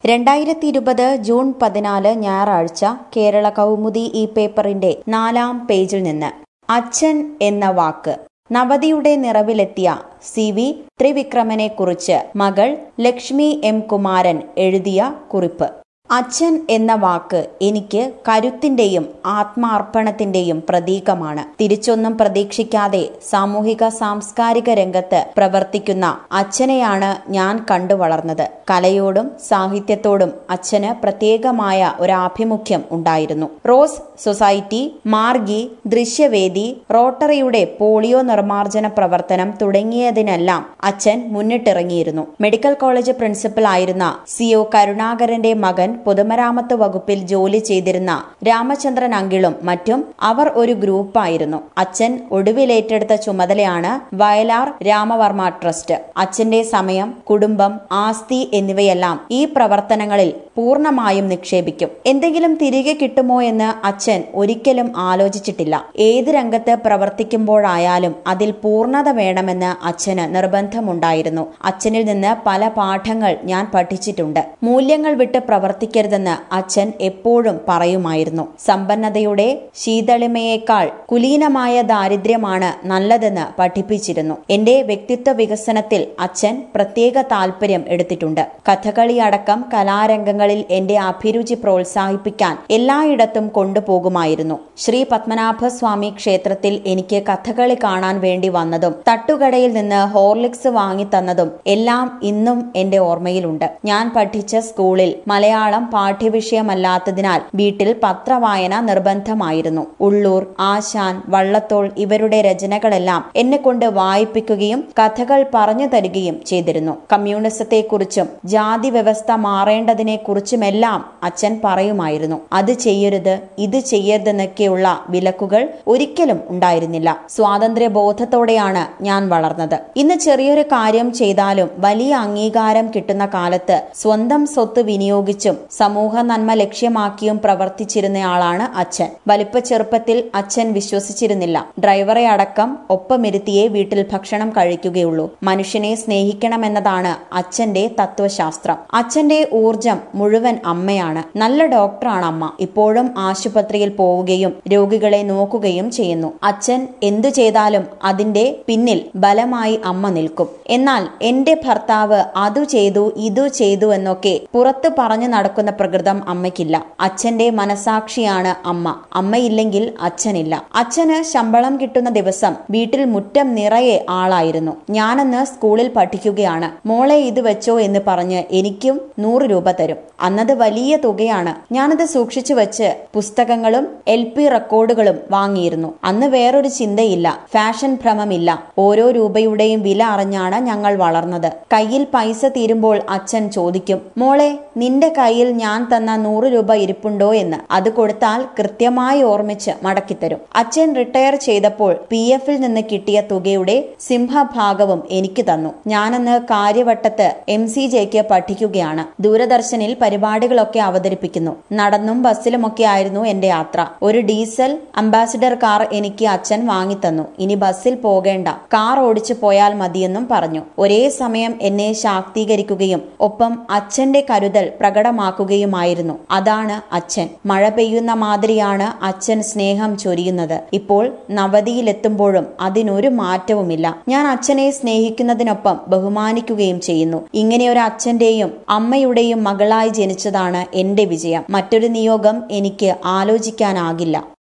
രണ്ടായിരത്തി ഇരുപത് ജൂൺ പതിനാല് ഞായറാഴ്ച കേരള കൗമുദി ഈ പേപ്പറിന്റെ നാലാം പേജിൽ നിന്ന് അച്ഛൻ എന്ന വാക്ക് നവതിയുടെ നിറവിലെത്തിയ സി വി ത്രിവിക്രമനെക്കുറിച്ച് മകൾ ലക്ഷ്മി എം കുമാരൻ എഴുതിയ കുറിപ്പ് അച്ഛൻ എന്ന വാക്ക് എനിക്ക് കരുത്തിന്റെയും ആത്മാർപ്പണത്തിന്റെയും പ്രതീകമാണ് തിരിച്ചൊന്നും പ്രതീക്ഷിക്കാതെ സാമൂഹിക സാംസ്കാരിക രംഗത്ത് പ്രവർത്തിക്കുന്ന അച്ഛനെയാണ് ഞാൻ കണ്ടു വളർന്നത് കലയോടും സാഹിത്യത്തോടും അച്ഛന് പ്രത്യേകമായ ഒരു ആഭിമുഖ്യം ഉണ്ടായിരുന്നു റോസ് സൊസൈറ്റി മാർഗി ദൃശ്യവേദി റോട്ടറിയുടെ പോളിയോ നിർമ്മാർജ്ജന പ്രവർത്തനം തുടങ്ങിയതിനെല്ലാം അച്ഛൻ മുന്നിട്ടിറങ്ങിയിരുന്നു മെഡിക്കൽ കോളേജ് പ്രിൻസിപ്പൽ ആയിരുന്ന സി ഒ കരുണാകരന്റെ മകൻ പൊതുമരാമത്ത് വകുപ്പിൽ ജോലി ചെയ്തിരുന്ന രാമചന്ദ്രൻ അങ്കിളും മറ്റും അവർ ഒരു ഗ്രൂപ്പായിരുന്നു അച്ഛൻ ഒടുവിലേറ്റെടുത്ത ചുമതലയാണ് വയലാർ രാമവർമ്മ ട്രസ്റ്റ് അച്ഛന്റെ സമയം കുടുംബം ആസ്തി എന്നിവയെല്ലാം ഈ പ്രവർത്തനങ്ങളിൽ പൂർണ്ണമായും നിക്ഷേപിക്കും എന്തെങ്കിലും തിരികെ കിട്ടുമോ എന്ന് അച്ഛൻ ഒരിക്കലും ആലോചിച്ചിട്ടില്ല ഏത് രംഗത്ത് പ്രവർത്തിക്കുമ്പോഴായാലും അതിൽ പൂർണ്ണത വേണമെന്ന് അച്ഛന് നിർബന്ധമുണ്ടായിരുന്നു അച്ഛനിൽ നിന്ന് പല പാഠങ്ങൾ ഞാൻ പഠിച്ചിട്ടുണ്ട് മൂല്യങ്ങൾ വിട്ട് പ്രവർത്തിക്കരുതെന്ന് അച്ഛൻ എപ്പോഴും പറയുമായിരുന്നു സമ്പന്നതയുടെ ശീതളിമയേക്കാൾ കുലീനമായ ദാരിദ്ര്യമാണ് നല്ലതെന്ന് പഠിപ്പിച്ചിരുന്നു എന്റെ വ്യക്തിത്വ വികസനത്തിൽ അച്ഛൻ പ്രത്യേക താല്പര്യം എടുത്തിട്ടുണ്ട് കഥകളി അടക്കം കലാരംഗങ്ങളിൽ എന്റെ അഭിരുചി പ്രോത്സാഹിപ്പിക്കാൻ എല്ലായിടത്തും കൊണ്ടുപോകുമായിരുന്നു ശ്രീ പത്മനാഭസ്വാമി ക്ഷേത്രത്തിൽ എനിക്ക് കഥകളി കാണാൻ വേണ്ടി വന്നതും തട്ടുകടയിൽ നിന്ന് ഹോർലിക്സ് വാങ്ങി തന്നതും എല്ലാം ഇന്നും എന്റെ ഓർമ്മയിലുണ്ട് ഞാൻ പഠിച്ച സ്കൂളിൽ മലയാളം പാഠ്യവിഷയമല്ലാത്തതിനാൽ വീട്ടിൽ പത്രവായന നിർബന്ധമായിരുന്നു ഉള്ളൂർ ആശാൻ വള്ളത്തോൾ ഇവരുടെ രചനകളെല്ലാം എന്നെ കൊണ്ട് വായിപ്പിക്കുകയും കഥകൾ പറഞ്ഞു തരികയും ചെയ്തിരുന്നു കമ്മ്യൂണിസത്തെക്കുറിച്ചും ജാതി വ്യവസ്ഥ മാറേണ്ടതിനെക്കുറിച്ചുമെല്ലാം അച്ഛൻ പറയുമായിരുന്നു അത് ചെയ്യരുത് ഇത് ചെയ്യരുതെന്നൊക്കെയുള്ള വിലക്കുകൾ ഒരിക്കലും ഉണ്ടായിരുന്നില്ല സ്വാതന്ത്ര്യ ബോധത്തോടെയാണ് ഞാൻ വളർന്നത് ഇന്ന് ചെറിയൊരു കാര്യം ചെയ്താലും വലിയ അംഗീകാരം കിട്ടുന്ന കാലത്ത് സ്വന്തം സ്വത്ത് വിനിയോഗിച്ചും സമൂഹ നന്മ ലക്ഷ്യമാക്കിയും പ്രവർത്തിച്ചിരുന്നയാളാണ് അച്ഛൻ വലിപ്പ ചെറുപ്പത്തിൽ അച്ഛൻ വിശ്വസിച്ചിരുന്നില്ല ഡ്രൈവറെ അടക്കം ഒപ്പമിരുത്തിയേ വീട്ടിൽ ഭക്ഷണം കഴിക്കുകയുള്ളൂ മനുഷ്യനെ സ്നേഹിക്കണമെന്നതാണ് അച്ഛന്റെ തത്വശാസ്ത്രം അച്ഛന്റെ ഊർജം മുഴുവൻ അമ്മയാണ് നല്ല ഡോക്ടറാണ് അമ്മ ഇപ്പോഴും ആശുപത്രിയിൽ പോവുകയും രോഗികളെ നോക്കുകയും ചെയ്യുന്നു അച്ഛൻ എന്തു ചെയ്താലും അതിന്റെ പിന്നിൽ ബലമായി അമ്മ നിൽക്കും എന്നാൽ എന്റെ ഭർത്താവ് അതു ചെയ്തു ഇതു ചെയ്തു എന്നൊക്കെ പുറത്ത് പറഞ്ഞു നടക്കുന്ന പ്രകൃതം അമ്മയ്ക്കില്ല അച്ഛന്റെ മനസാക്ഷിയാണ് അമ്മ അമ്മയില്ലെങ്കിൽ അച്ഛനില്ല അച്ഛന് ശമ്പളം കിട്ടുന്ന ദിവസം വീട്ടിൽ മുറ്റം നിറയെ ആളായിരുന്നു ഞാനന്ന് സ്കൂളിൽ പഠിക്കുകയാണ് മോളെ ഇത് വെച്ചോ എന്ന് പറഞ്ഞ് എനിക്കും നൂറ് രൂപ തരും അന്നത് വലിയ തുകയാണ് ഞാനത് സൂക്ഷിച്ചു വെച്ച് പുസ്തകങ്ങളും എൽ പി റെക്കോർഡുകളും വാങ്ങിയിരുന്നു അന്ന് വേറൊരു ചിന്തയില്ല ഫാഷൻ ഭ്രമമില്ല ഓരോ രൂപയുടെയും വില അറിഞ്ഞാണ് ഞങ്ങൾ വളർന്നത് കയ്യിൽ പൈസ തീരുമ്പോൾ അച്ഛൻ ചോദിക്കും മോളെ നിന്റെ കയ്യിൽ ഞാൻ തന്ന നൂറ് രൂപ ഇരിപ്പുണ്ടോ എന്ന് അത് കൊടുത്താൽ കൃത്യമായി ഓർമ്മിച്ച് മടക്കിത്തരും അച്ഛൻ റിട്ടയർ ചെയ്തപ്പോൾ പി എഫിൽ നിന്ന് കിട്ടിയ തുകയുടെ സിംഹഭാഗവും എനിക്ക് തന്നു ഞാനന്ന് കാര്യവട്ടത്ത് എം സി ജെക്ക് പഠിക്കുകയാണ് ദൂരദർശനിൽ പരിപാടികളൊക്കെ അവതരിപ്പിക്കുന്നു നടന്നും ബസ്സിലുമൊക്കെ ആയിരുന്നു എന്റെ യാത്ര ഒരു ഡീസൽ അംബാസിഡർ കാർ എനിക്ക് അച്ഛൻ വാങ്ങിത്തന്നു ഇനി ബസ്സിൽ പോകേണ്ട കാർ ഓടിച്ചു പോയാൽ മതിയെന്നും പറഞ്ഞു ഒരേ സമയം എന്നെ ശാക്തീകരിക്കുകയും ഒപ്പം അച്ഛന്റെ കരുതൽ പ്രകടമാക്കുകയുമായിരുന്നു അതാണ് അച്ഛൻ മഴ പെയ്യുന്ന മാതിരിയാണ് അച്ഛൻ സ്നേഹം ചൊരിയുന്നത് ഇപ്പോൾ നവതിയിലെത്തുമ്പോഴും അതിനൊരു മാറ്റവുമില്ല ഞാൻ അച്ഛനെ സ്നേഹിക്കുന്നതിനൊപ്പം ബഹുമാനിക്കുകയും ചെയ്യുന്നു ഇങ്ങനെ ഒരു അച്ഛന്റെയും അമ്മയുടെയും മകളായി ജനിച്ചതാണ് എന്റെ വിജയം മറ്റൊരു നിയോഗം എനിക്ക് ആലോചിക്കാനാകില്ല